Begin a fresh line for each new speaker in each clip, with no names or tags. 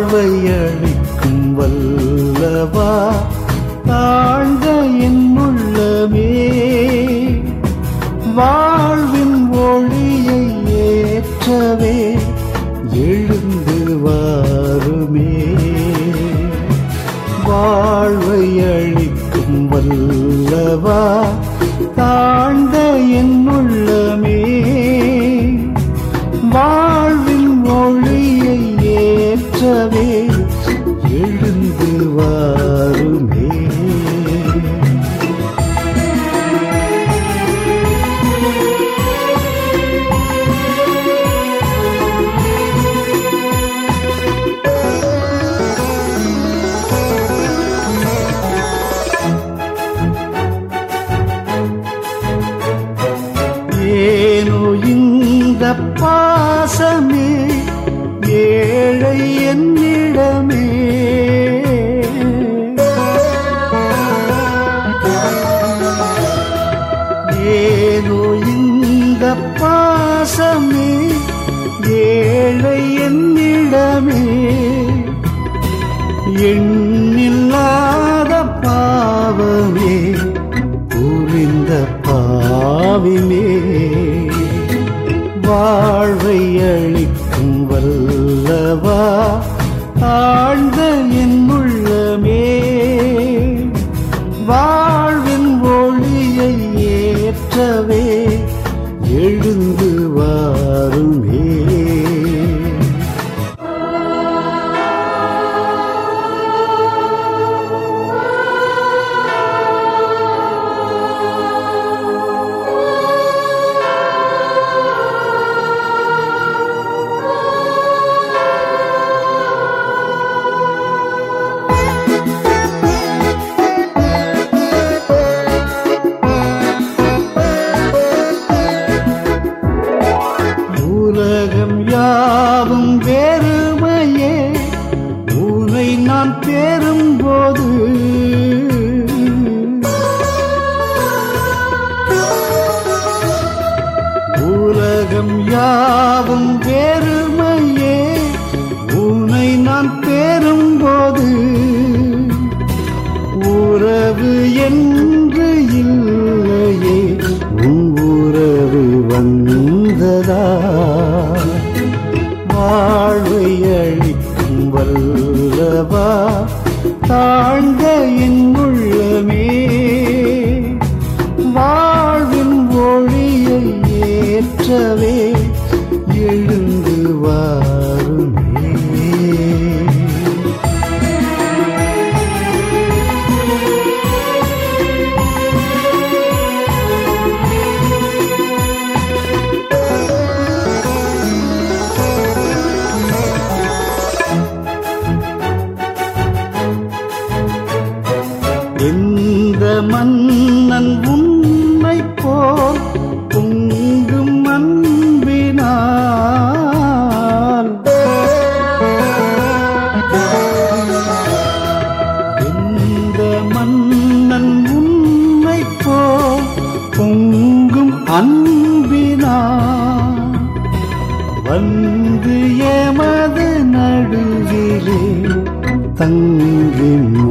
வாழ்வை அளிக்கும் வல்லவா தாழ்ந்த என் உள்ளமே வாழ்வின் ஒளியை ஏற்றவே எழுந்து வாருமே வாழ்வை அளிக்கும் வல்லவா தாழ்ந்த என் உள்ளமே வாழ்வின் ஒளியை ஏற்றவே எழுந்து வாருமே ஏனோ இந்த பாசமே ஏழை என்னிடமே ஏனோ இந்த பாசமே ஏழை என்னிடமே எண்ணில்லாத பாவமே புரிந்த பாவிமே வாழ்வை அளிக்கும் வல்லவா ஆழ்ந்த என் உள்ளமே வாழ்வின் ஒளியை ஏற்றவே எழுந்து வாருமே உலகம் யாவும் வெறுமையே உனை நான் பெறும்போது உலகம் யாவும் வெறுமையே உனை நான் பெறும்போது உறவு என்று இல்லையே உன் உறவு வந்ததா வாழ்வை அளிக்கும் வல்லவா தாழ்ந்த என் உள்ளமே வாழ்வின் ஒளியை ஏற்றவே எழுந்து வாருமே எந்த மன்னன் உன்னை போல் பொங்கும் அன்பினால் எந்த மன்னன் உன்னை போல் பொங்கும் அன்பினால் வந்து எமது நடுவிலே தங்கி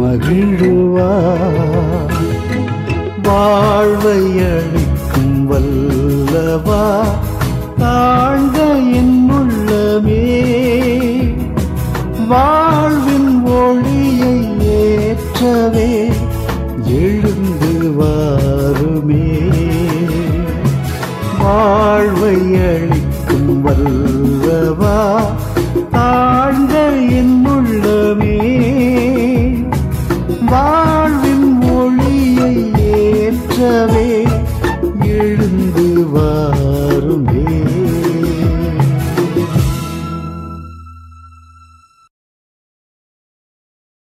மகிழுவார் வாழ்வை அளிக்கும் வல்லவா தாழ்ந்த என் உள்ளமே வாழ்வின் ஒளியை ஏற்றவே எழுந்து வாருமே வாழ்வை அளிக்கும் வல்லவா தாழ்ந்த என் உள்ளமே வா